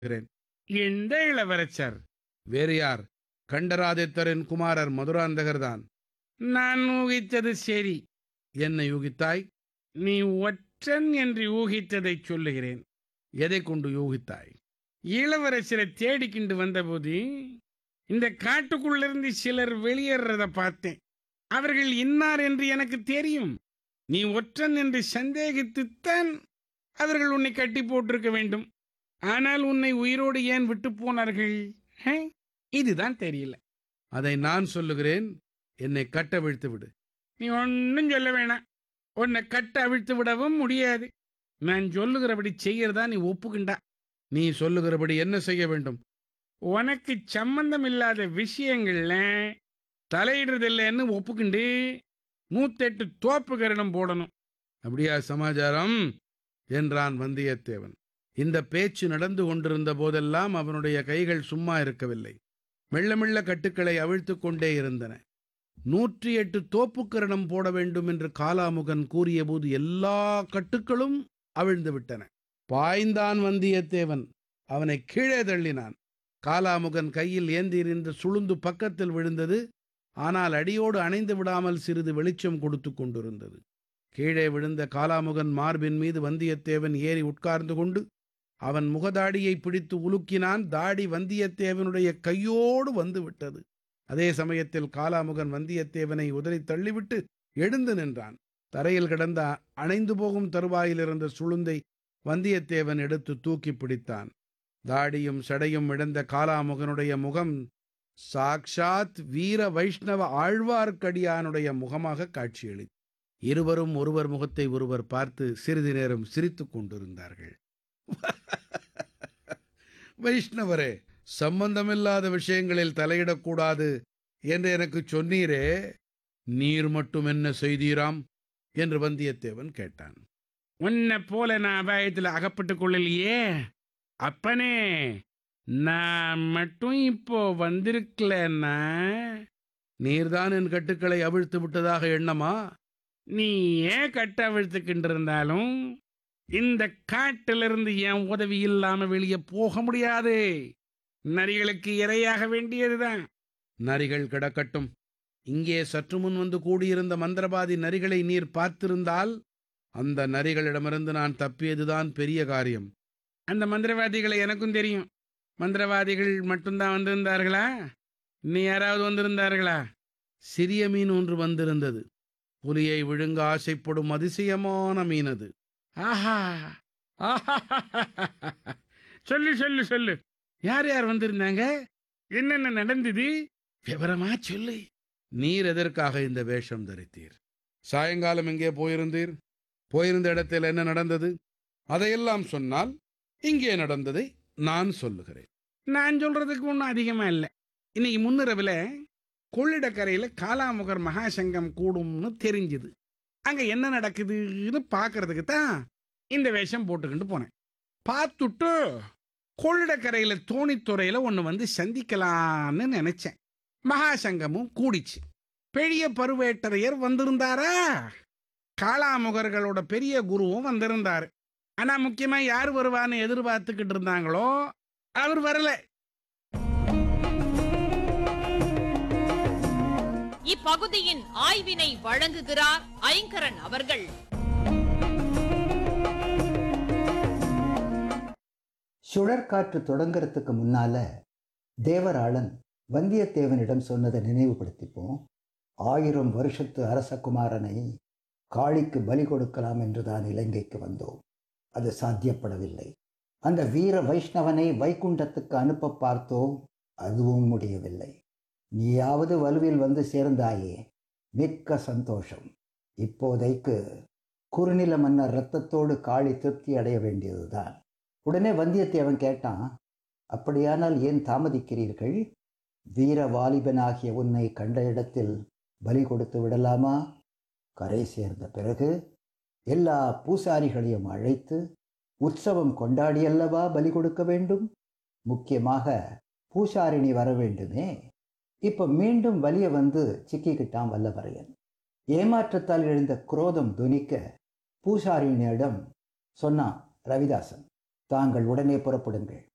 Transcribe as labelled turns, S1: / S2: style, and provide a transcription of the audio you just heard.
S1: இருக்கிறேன்
S2: எந்த இளவரசர்
S1: வேறு யார் கண்டராதித்தரின் குமாரர் மதுராந்தகர்தான்
S2: நான் ஊகித்தது சரி
S1: என்னை யூகித்தாய்
S2: நீ ஒற்றன் என்று ஊகித்ததை சொல்லுகிறேன்
S1: எதை கொண்டு யூகித்தாய்
S2: இளவரசரை தேடிக்கிண்டு வந்தபோது இந்த காட்டுக்குள்ளிருந்து சிலர் வெளியேறத பார்த்தேன் அவர்கள் இன்னார் என்று எனக்கு தெரியும் நீ ஒற்றன் என்று சந்தேகித்துத்தான் அவர்கள் உன்னை கட்டி போட்டிருக்க வேண்டும் ஆனால் உன்னை உயிரோடு ஏன் விட்டு போனார்கள் ஹே? இதுதான் தெரியல
S1: அதை நான் சொல்லுகிறேன் என்னை கட்டவிழ்த்து விடு
S2: நீ ஒன்றும் சொல்ல வேணாம் உன்னை கட்ட அவிழ்த்து விடவும் முடியாது நான் சொல்லுகிறபடி செய்யறதா நீ ஒப்புக்கிண்டா
S1: நீ சொல்லுகிறபடி என்ன செய்ய வேண்டும்
S2: உனக்கு சம்பந்தம் இல்லாத விஷயங்கள்ல தலையிடுறதில்லைன்னு ஒப்புக்கிண்டு நூத்தெட்டு தோப்பு கரணம் போடணும்
S1: அப்படியா சமாச்சாரம் என்றான் வந்தியத்தேவன் இந்த பேச்சு நடந்து கொண்டிருந்த போதெல்லாம் அவனுடைய கைகள் சும்மா இருக்கவில்லை மெல்ல மெல்ல கட்டுக்களை அவிழ்த்துக் கொண்டே இருந்தன நூற்றி எட்டு தோப்புக்கரணம் போட வேண்டும் என்று காலாமுகன் கூறியபோது எல்லா கட்டுக்களும் அவிழ்ந்து விட்டன பாய்ந்தான் வந்தியத்தேவன் அவனை கீழே தள்ளினான் காலாமுகன் கையில் ஏந்தியிருந்த சுளுந்து பக்கத்தில் விழுந்தது ஆனால் அடியோடு அணைந்து விடாமல் சிறிது வெளிச்சம் கொடுத்து கொண்டிருந்தது கீழே விழுந்த காலாமுகன் மார்பின் மீது வந்தியத்தேவன் ஏறி உட்கார்ந்து கொண்டு அவன் முகதாடியை பிடித்து உலுக்கினான் தாடி வந்தியத்தேவனுடைய கையோடு வந்து விட்டது அதே சமயத்தில் காலாமுகன் வந்தியத்தேவனை உதறித் தள்ளிவிட்டு எழுந்து நின்றான் தரையில் கிடந்த அணைந்து போகும் தருவாயில் இருந்த சுளுந்தை வந்தியத்தேவன் எடுத்து தூக்கி பிடித்தான் தாடியும் சடையும் இழந்த காலாமுகனுடைய முகம் சாக்ஷாத் வீர வைஷ்ணவ ஆழ்வார்க்கடியானுடைய முகமாக காட்சியளித்தது இருவரும் ஒருவர் முகத்தை ஒருவர் பார்த்து சிறிது நேரம் சிரித்துக் கொண்டிருந்தார்கள் வைஷ்ணவரே சம்பந்தமில்லாத விஷயங்களில் தலையிடக்கூடாது என்று எனக்கு சொன்னீரே நீர் மட்டும் என்ன செய்தீராம் என்று வந்தியத்தேவன் கேட்டான்
S2: உன்னை போல நான் அபாயத்தில் அகப்பட்டுக் கொள்ளலையே அப்பனே நான் மட்டும் இப்போ வந்திருக்கலன்னா
S1: நீர்தான் என் கட்டுக்களை அவிழ்த்து விட்டதாக எண்ணமா
S2: நீ ஏன் கட்ட அவிழ்த்துக்கிட்டு இருந்தாலும் இந்த காட்டிலிருந்து என் உதவி இல்லாம வெளியே போக முடியாது நரிகளுக்கு இரையாக வேண்டியதுதான்
S1: நரிகள் கிடக்கட்டும் இங்கே சற்று முன் வந்து கூடியிருந்த மந்திரவாதி நரிகளை நீர் பார்த்திருந்தால் அந்த நரிகளிடமிருந்து நான் தப்பியதுதான் பெரிய காரியம்
S2: அந்த மந்திரவாதிகளை எனக்கும் தெரியும் மந்திரவாதிகள் மட்டும்தான் வந்திருந்தார்களா இன்னும் யாராவது வந்திருந்தார்களா
S1: சிறிய மீன் ஒன்று வந்திருந்தது புலியை விழுங்க ஆசைப்படும் அதிசயமான மீன் அது
S2: ஆஹா ஆஹா சொல்லு சொல்லு சொல்லு யார் யார் வந்திருந்தாங்க என்னென்ன நடந்தது விவரமா சொல்லு
S1: நீர் எதற்காக இந்த வேஷம் தரித்தீர் சாயங்காலம் எங்கே போயிருந்தீர் போயிருந்த இடத்தில் என்ன நடந்தது அதையெல்லாம் சொன்னால் இங்கே நடந்ததை நான் சொல்லுகிறேன்
S2: நான் சொல்றதுக்கு ஒன்றும் அதிகமா இல்லை இன்னைக்கு முன்னிரவில் கொள்ளிடக்கரையில் காலாமுகர் மகாசங்கம் கூடும்னு தெரிஞ்சுது அங்க என்ன நடக்குதுன்னு பார்க்கறதுக்கு தான் இந்த வேஷம் போட்டுக்கிட்டு போனேன் பார்த்துட்டு கொள்ளிடக்கரையில் தோணித்துறையில் ஒன்று வந்து சந்திக்கலான்னு நினைச்சேன் மகாசங்கமும் கூடிச்சு பெரிய பருவேட்டரையர் வந்திருந்தாரா காளாமுகர்களோட பெரிய குருவும் வந்திருந்தாரு ஆனா முக்கியமா யார் வருவான்னு எதிர்பார்த்துக்கிட்டு இருந்தாங்களோ அவர் வரல
S3: இப்பகுதியின் ஆய்வினை வழங்குகிறார் ஐங்கரன் அவர்கள்
S4: சுழற்காற்று தொடங்கறதுக்கு முன்னால தேவராளன் வந்தியத்தேவனிடம் சொன்னதை நினைவுபடுத்திப்போம் ஆயிரம் வருஷத்து அரசகுமாரனை காளிக்கு பலி கொடுக்கலாம் என்றுதான் இலங்கைக்கு வந்தோம் அது சாத்தியப்படவில்லை அந்த வீர வைஷ்ணவனை வைகுண்டத்துக்கு அனுப்ப பார்த்தோம் அதுவும் முடியவில்லை நீயாவது வலுவில் வந்து சேர்ந்தாயே மிக்க சந்தோஷம் இப்போதைக்கு குறுநில மன்னர் இரத்தத்தோடு காளி திருப்தி அடைய வேண்டியதுதான் உடனே வந்தியத்தேவன் கேட்டான் அப்படியானால் ஏன் தாமதிக்கிறீர்கள் வீர வாலிபனாகிய உன்னை கண்ட இடத்தில் பலி கொடுத்து விடலாமா கரை சேர்ந்த பிறகு எல்லா பூசாரிகளையும் அழைத்து உற்சவம் கொண்டாடியல்லவா பலி கொடுக்க வேண்டும் முக்கியமாக பூசாரிணி வர வேண்டுமே இப்ப மீண்டும் வலிய வந்து சிக்கிக்கிட்டான் வல்லவரையன் ஏமாற்றத்தால் எழுந்த குரோதம் துணிக்க பூசாரிணியிடம் சொன்னான் ரவிதாசன் தாங்கள் உடனே புறப்படுங்கள்